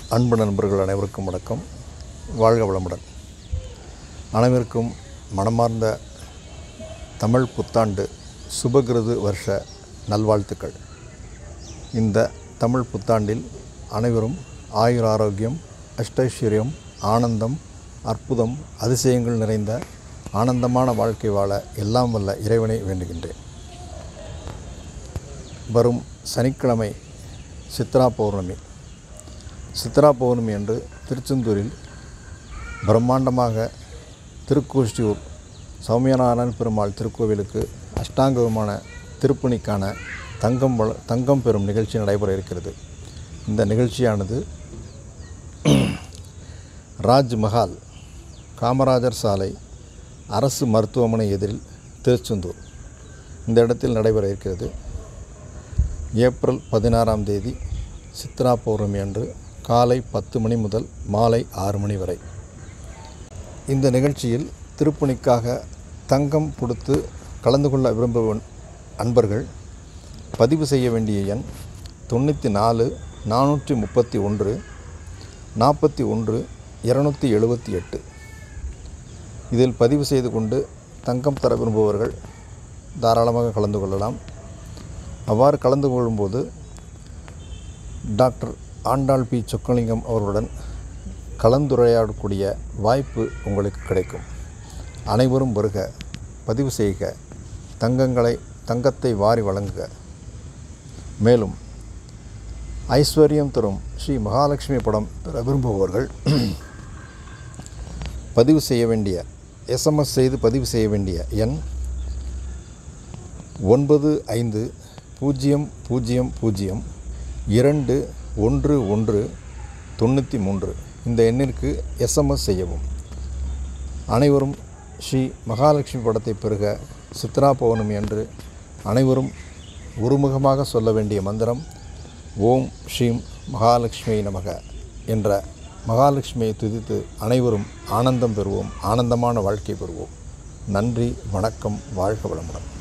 அன்பு நண்பர்கள் அனைவருக்கும் வணக்கம் வாழ்க வளமுடன் அனைவருக்கும் மனமார்ந்த தமிழ் புத்தாண்டு சுபகிருது வருஷ நல்வாழ்த்துக்கள் இந்த தமிழ் புத்தாண்டில் அனைவரும் ஆயுர் ஆரோக்கியம் அஷ்டைஸ்வரியம் ஆனந்தம் அற்புதம் அதிசயங்கள் நிறைந்த ஆனந்தமான வாழ்க்கை வாழ எல்லாம் வல்ல இறைவனை வேண்டுகின்றேன் வரும் சனிக்கிழமை சித்ரா பௌர்ணமி சித்ரா பௌர்ணமி அன்று திருச்செந்தூரில் பிரம்மாண்டமாக திருக்கோஷ்டியூர் சௌமியநாராயண பெருமாள் திருக்கோவிலுக்கு அஷ்டாங்கமான திருப்பணிக்கான தங்கம் வள தங்கம் பெறும் நிகழ்ச்சி நடைபெற இருக்கிறது இந்த நிகழ்ச்சியானது ராஜ்மஹால் காமராஜர் சாலை அரசு மருத்துவமனை எதிரில் திருச்செந்தூர் இந்த இடத்தில் நடைபெற இருக்கிறது ஏப்ரல் பதினாறாம் தேதி சித்ரா பௌர்ணமி அன்று காலை பத்து மணி முதல் மாலை ஆறு மணி வரை இந்த நிகழ்ச்சியில் திருப்பணிக்காக தங்கம் கொடுத்து கலந்து கொள்ள விரும்பும் அன்பர்கள் பதிவு செய்ய வேண்டிய எண் தொண்ணூற்றி நாலு நானூற்றி முப்பத்தி ஒன்று நாற்பத்தி ஒன்று இரநூத்தி எழுபத்தி எட்டு இதில் பதிவு செய்து கொண்டு தங்கம் தர விரும்புபவர்கள் தாராளமாக கலந்து கொள்ளலாம் அவ்வாறு கலந்து கொள்ளும்போது டாக்டர் ஆண்டாள் பி சொக்கலிங்கம் அவர்களுடன் கலந்துரையாடக்கூடிய வாய்ப்பு உங்களுக்கு கிடைக்கும் அனைவரும் வருக பதிவு செய்க தங்கங்களை தங்கத்தை வாரி வழங்குக மேலும் ஐஸ்வர்யம் தரும் ஸ்ரீ மகாலட்சுமி படம் பெற விரும்புபவர்கள் பதிவு செய்ய வேண்டிய எஸ்எம்எஸ் செய்து பதிவு செய்ய வேண்டிய எண் ஒன்பது ஐந்து பூஜ்ஜியம் பூஜ்ஜியம் பூஜ்ஜியம் இரண்டு ஒன்று ஒன்று தொண்ணூற்றி மூன்று இந்த எண்ணிற்கு எஸ்எம்எஸ் செய்யவும் அனைவரும் ஸ்ரீ மகாலட்சுமி படத்தை பெறுக சித்ரா பௌர்ணமி அன்று அனைவரும் ஒருமுகமாக சொல்ல வேண்டிய மந்திரம் ஓம் ஸ்ரீம் மகாலட்சுமி நமக என்ற மகாலட்சுமியை துதித்து அனைவரும் ஆனந்தம் பெறுவோம் ஆனந்தமான வாழ்க்கை பெறுவோம் நன்றி வணக்கம் வாழ்க வளமுடன்